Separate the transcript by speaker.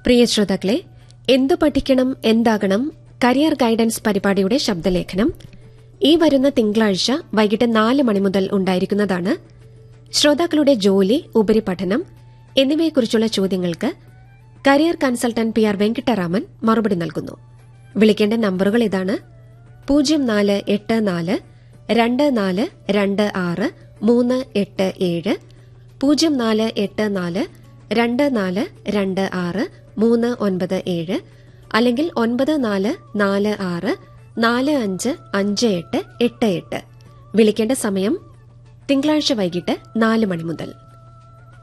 Speaker 1: പ്രിയ ശ്രോതാക്കളെ എന്തു പഠിക്കണം എന്താകണം കരിയർ ഗൈഡൻസ് പരിപാടിയുടെ ശബ്ദലേഖനം ഈ വരുന്ന തിങ്കളാഴ്ച വൈകിട്ട് നാല് മണി മുതൽ ഉണ്ടായിരിക്കുന്നതാണ് ശ്രോതാക്കളുടെ ജോലി ഉപരിപഠനം എന്നിവയെക്കുറിച്ചുള്ള ചോദ്യങ്ങൾക്ക് career consultant P R Venkataraman മറുപടി നൽകുന്നു വിളിക്കേണ്ട നമ്പറുകൾ ഇതാണ് പൂജ്യം നാല് എട്ട് നാല് രണ്ട് നാല് രണ്ട് ആറ് മൂന്ന് എട്ട് ഏഴ് പൂജ്യം നാല് എട്ട് നാല് രണ്ട് നാല് രണ്ട് ആറ് മൂന്ന് ഒൻപത് ഏഴ് അല്ലെങ്കിൽ ഒൻപത് നാല് നാല് ആറ് നാല് അഞ്ച് അഞ്ച് എട്ട് എട്ട് എട്ട് വിളിക്കേണ്ട സമയം തിങ്കളാഴ്ച വൈകിട്ട് നാല് മണി മുതൽ